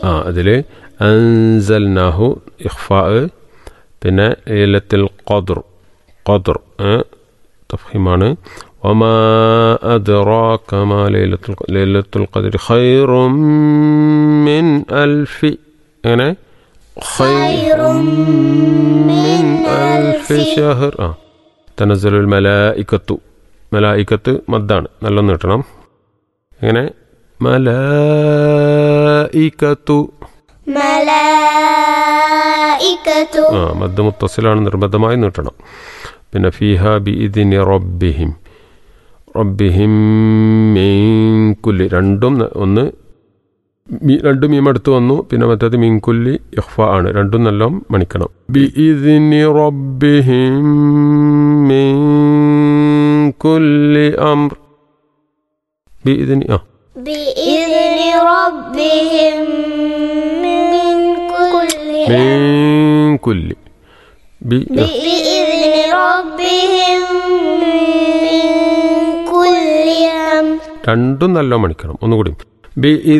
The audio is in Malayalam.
ആ അതിൽ അൻസൽനാഹു ഇഖ്ഫാ പിന്നെ ലൈലത്തുൽ ഖദ്ർ ഖദ്ർ തഫീമാണ് وما أدراك ما ليلة الق- ليلة القدر خير من ألف അങ്ങനെ خير من ألف شهر ആ تنزل الملائكة മലായിക്കത്ത് മദ്ദാണ് നല്ലൊന്ന് കിട്ടണം എങ്ങനെ മലായിക്കത്തു ملائكة ആ മദ് മുത്തസിലാണ് നിർബന്ധമായി നീട്ടണം പിന്നെ ഫീഹ ബി ഇതിന് റബ്ബിഹിം റബ്ബിഹിം മീൻകുല്ലി രണ്ടും ന- ഒന്ന് മീ രണ്ടും മീം അടുത്ത് വന്നു പിന്നെ മറ്റേത് മീൻകുല്ലി ഇഹ്ഫ ആണ് രണ്ടും നല്ല മണിക്കണം ബി ഇതിന് റബ്ബിഹിം മീൻകുല്ലി അംർ ബി ഇതിന് ആ بإذن ربهم من كل മീൻകുല്ലി ബി ആ. بإذن ربهم من كل أمر രണ്ടും നല്ല മണിക്കണം ഒന്നുകൂടി ബി